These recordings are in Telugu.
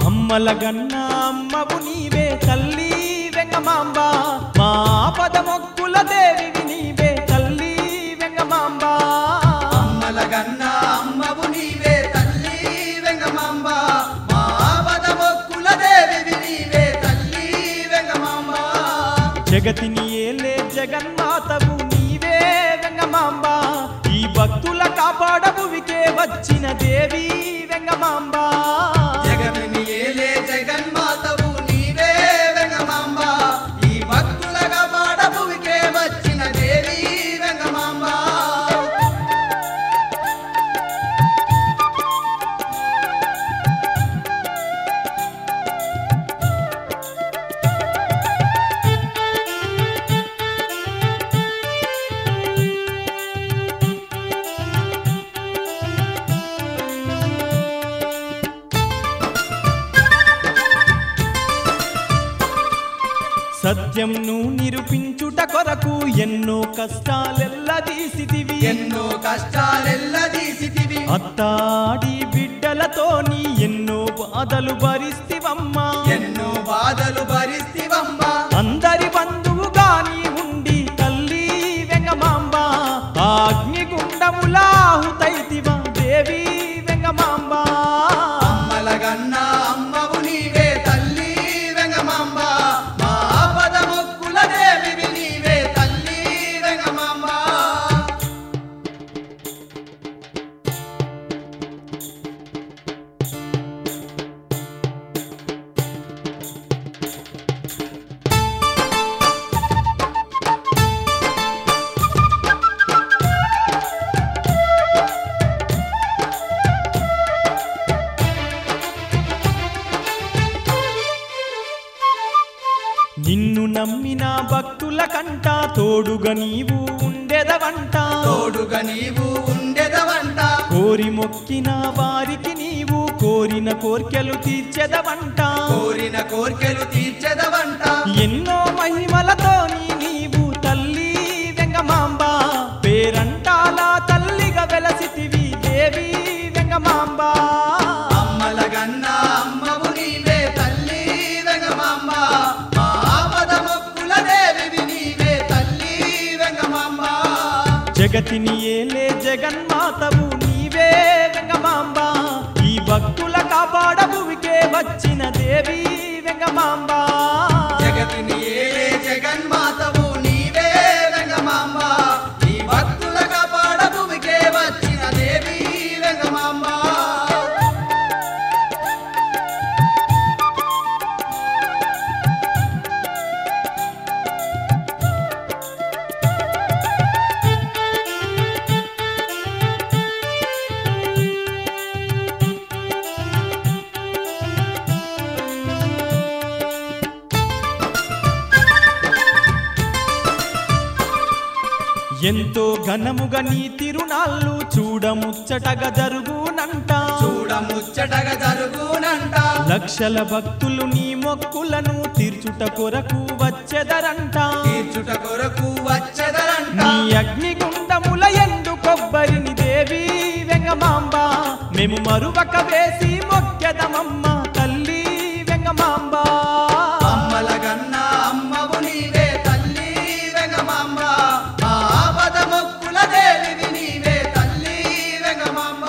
అమ్మల గన్న అమ్మవు నీవే తల్లి వెంగమాంబ మా పదమొక్కుల దేవివి నీవే తల్లి వెంగమాంబ అమ్మల గన్న అమ్మవు నీవే తల్లి వెంగమాంబ మా పదమొక్కుల దేవివి నీవే తల్లి వెంగమాంబ జగతిని ఏలే జగన్మాతవు నీవే వెంగమాంబ ఈ భక్తుల కాపాడభువికే వచ్చిన దేవి వెంగమాంబ జగతిని ఏలే జగన్మాతవు నీవే వెంగమాంబ ఈ భక్తులగా పాడభువికే వచ్చిన దేవి వెంగమాంబ సత్యంను నిరూపించుట కొరకు ఎన్నో కష్టాలెల్ల తీసితివి ఎన్నో కష్టాలెల్ల తీసితివి అత్తాడి బిడ్డలతోని ఎన్నో బాధలు భరిస్తివమ్మా ఎన్నో బాధలు భరిస్తివమ్మ అందరి బంధువుగా నీ ఉండి తల్లి వెంగమాంబ అగ్నిగుండములాహుతైతివ దేవి వెంగమాంబ అమ్మల గన్న అమ్మవు నీవే తల్లి వెంగమాంబ మా పదమొక్కుల దేవివి నీవే తల్లి వెంగమాంబ నిన్ను నమ్మిన భక్తుల కంట తోడుగా నీవు ఉండెదవంట తోడుగా నీవు ఉండెదవంట కోరి మొక్కిన వారికి నీవు కోరిన కోర్కెలు తీర్చెదవంట కోరిన కోర్కెలు తీర్చెదవంట ఎన్నో మహిమలతోని నీవు తల్లి వెంగమాంబ పేరంటాల తల్లిగా వెలసితివి దేవి వెంగమాంబ అమ్మల గన్న అమ్మవు నీవే తల్లి వెంగమాంబ మా పదమొక్కుల దేవివి నీవే తల్లి వెంగమాంబ జగతిని ఏలే జగన్మాతవు నీవే వెంగమాంబ ఈ భక్తుల కాపాడభువికే వచ్చిన దేవి వెంగమాంబ జగతిని ఏలే జగన్మాతవు నీవే వెంగమాంబ నీ భక్తులగా పాడభూమికే వచ్చిన దేవి వెంగమాంబ ఎంతో ఘనముగా నీ తిరునాళ్ళు చూడముచ్చటగా జరుగునంట చూడముచ్చటగా జరుగునంట లక్షల భక్తులు నీ మొక్కులను తీర్చుట కొరకు వచ్చెదరంట తీర్చుట కొరకు వచ్చదరంట నీ అగ్నిగుండముల ఎందు కొబ్బరిని దేవి వెంగమాంబ మేము మరువక వేసి మొక్కెదమమ్మ తల్లి వెంగమాంబ అమ్మల గన్న అమ్మవు నీవే తల్లి వెంగమాంబ మా పదమొక్కుల దేవివి నీవే తల్లి వెంగమాంబ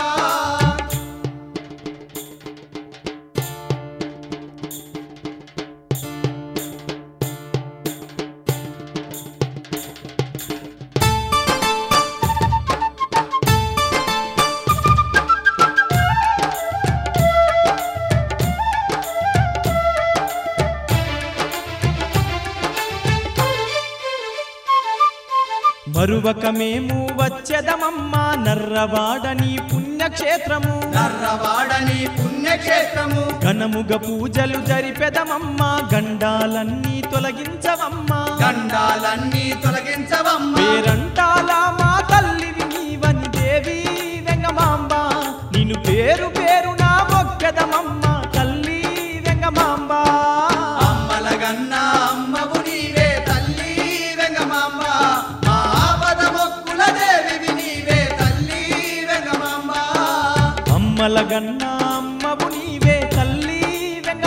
మరువక మేము వచ్చెదమమ్మ నర్రవాడని పుణ్యక్షేత్రము నర్రవాడని పుణ్యక్షేత్రము ఘనముగ పూజలు జరిపెదమమ్మ గండాలన్నీ తొలగించవమ్మ గండాలన్నీ తొలగించవమ్మ పేరంటాల మా తల్లివి నీవని దేవి వెంగమాంబ నిన్ను పేరు పేరు నా మొక్కెదమమ్మ తల్లి వెంగమాంబ అమ్మల గన్న అమ్మవు నీవే తల్లి వెంగమాంబ మా పదమొక్కుల దేవివి నీవే తల్లి వెంగమాంబ అమ్మల గన్న అమ్మవు నీవే తల్లి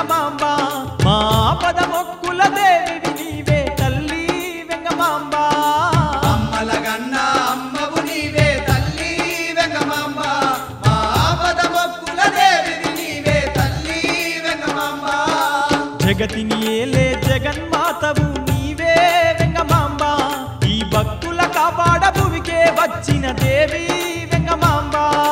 జగతిని ఏలే జగన్మాతవు నీవే వెంగమాంబ ఈ భక్తుల కాపాడ భువికే వచ్చిన దేవి వెంగమాంబ